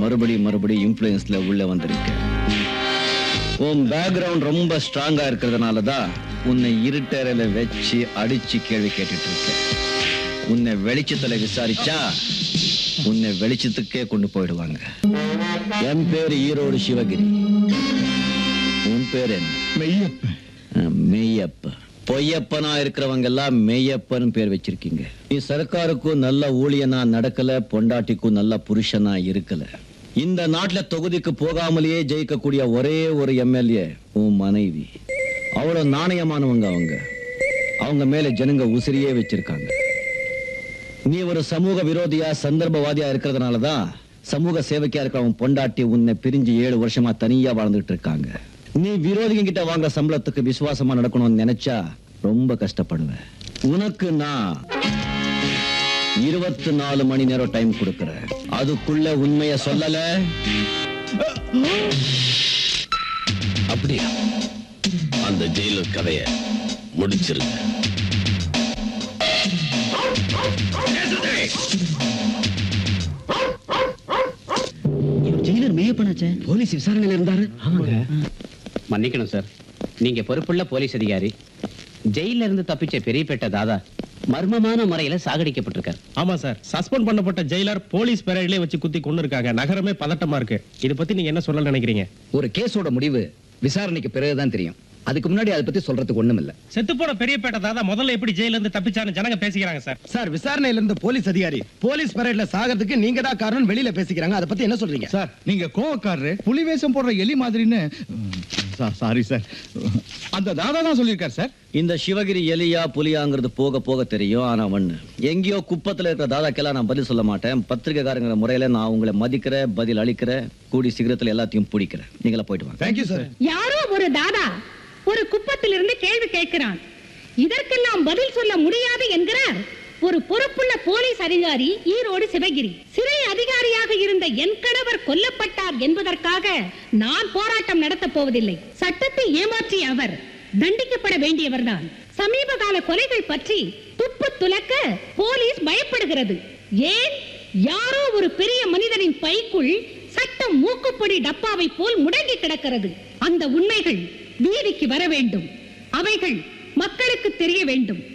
மறுபடியும் மறுபடியும் இன்ஃப்ளூயன்ஸ்ல உள்ள வந்திருக்க உன் பேக்ரவுண்ட் ரொம்ப ஸ்ட்ராங்கா இருக்கிறதுனால தான் உன்னை இருட்டறையில வச்சு அடிச்சு கேள்வி கேட்டுட்டு இருக்க உன்னை வெளிச்சத்துல விசாரிச்சா உன்னை வெளிச்சத்துக்கே கொண்டு போயிடுவாங்க என் பேரு ஈரோடு சிவகிரி உன் பேர் என்ன மெய்யப்ப அஹ், மெய்யப்ப பொய்யப்பனா இருக்கிறவங்க எல்லாம் மெய்யப்பன் பேர் வச்சிருக்கீங்க நீ சர்க்காருக்கும் நல்ல ஊழியனா நடக்கல பொண்டாட்டிக்கும் நல்ல புருஷனா இருக்கல இந்த நாட்டுல தொகுதிக்கு போகாமலேயே ஜெயிக்கக்கூடிய ஒரே ஒரு எம்எல்ஏ உன் மனைவி அவ்வளவு நாணயமானவங்க அவங்க அவங்க மேல ஜனங்க உசிரியே வச்சிருக்காங்க நீ ஒரு சமூக விரோதியா சந்தர்ப்பவாதியா இருக்கிறதுனால தான் சமூக சேவைக்கா இருக்கிற உன் பொண்டாட்டி உன்னை பிரிஞ்சு ஏழு வருஷமா தனியா வாழ்ந்துட்டு இருக்காங்க நீ விரோதிங்க கிட்ட வாங்குற சம்பளத்துக்கு விசுவாசமா நடக்கணும்னு நினைச்சா ரொம்ப கஷ்டப்படுவ உனக்கு நான் இருபத்தி நாலு மணி நேரம் டைம் கொடுக்கறேன் அதுக்குள்ள உண்மைய சொல்லல அப்படியா அந்த ஜெயிலர் கதைய முடிச்சிருங்க ஜெயிலர் மெய்யப்பனாச்சே போலீஸ் விசாரணையில இருந்தாரு ஆமாங்க மன்னிக்கணும் சார் நீங்க பொறுப்புள்ள போலீஸ் அதிகாரி ஜெயில இருந்து தப்பிச்ச பெரியப்பேட்டை தாதா மர்மமான முறையில சாகடிக்கப்பட்டிருக்கார் ஆமா சார் சஸ்பெண்ட் பண்ணப்பட்ட ஜெயிலர் போலீஸ் பெரேட்லயே வச்சு குத்தி கொண்டு இருக்காங்க நகரமே பதட்டமா இருக்கு இத பத்தி நீங்க என்ன சொல்ல நினைக்கிறீங்க ஒரு கேஸோட முடிவு விசாரணைக்கு பிறகுதான் தெரியும் அதுக்கு முன்னாடி அதை பத்தி சொல்றதுக்கு ஒண்ணும் இல்ல செத்து போன பெரியப்பேட்டை தாதா முதல்ல எப்படி ஜெயில இருந்து தப்பிச்சான்னு ஜனங்க பேசிக்கிறாங்க சார் சார் விசாரணையில இருந்த போலீஸ் அதிகாரி போலீஸ் பரேட்ல சாகிறதுக்கு நீங்க தான் காரணம் வெளியில பேசிக்கிறாங்க அதை பத்தி என்ன சொல்றீங்க சார் நீங்க கோவக்காரரு புலி வேஷம் போடுற எலி மாதிரின்னு சாரி சார் அந்த தாதா தான் சொல்லியிருக்காரு சார் இந்த சிவகிரி எலியா புலியாங்கிறது போக போக தெரியும் ஆனா ஒண்ணு எங்கேயோ குப்பத்துல இருக்கிற தாதாக்கெல்லாம் நான் பதில் சொல்ல மாட்டேன் பத்திரிகைக்காரங்கிற முறையில நான் உங்களை மதிக்கிறேன் பதில் அளிக்கிறேன் கூடி சீக்கிரத்துல எல்லாத்தையும் பிடிக்கிறேன் நீங்களா போயிட்டு வாங்க தேங்க்யூ சார் யாரோ ஒரு தாதா ஒரு குப்பத்திலிருந்து கேள்வி கேட்கிறான் இதற்கெல்லாம் பதில் சொல்ல முடியாது என்கிறார் ஒரு பொறுப்புள்ள போலீஸ் அதிகாரி ஈரோடு சிவகிரி சிறை அதிகாரியாக இருந்த என் கணவர் கொல்லப்பட்டார் என்பதற்காக நான் போராட்டம் நடத்தப் போவதில்லை சட்டத்தை ஏமாற்றிய அவர் தண்டிக்கப்பட வேண்டியவர்தான் சமீப கால கொலைகள் பற்றி துப்பு துலக்க போலீஸ் பயப்படுகிறது ஏன் யாரோ ஒரு பெரிய மனிதனின் பைக்குள் சட்டம் மூக்குப்பொடி டப்பாவை போல் முடங்கி கிடக்கிறது அந்த உண்மைகள் வீதிக்கு வர வேண்டும் அவைகள் மக்களுக்கு தெரிய வேண்டும்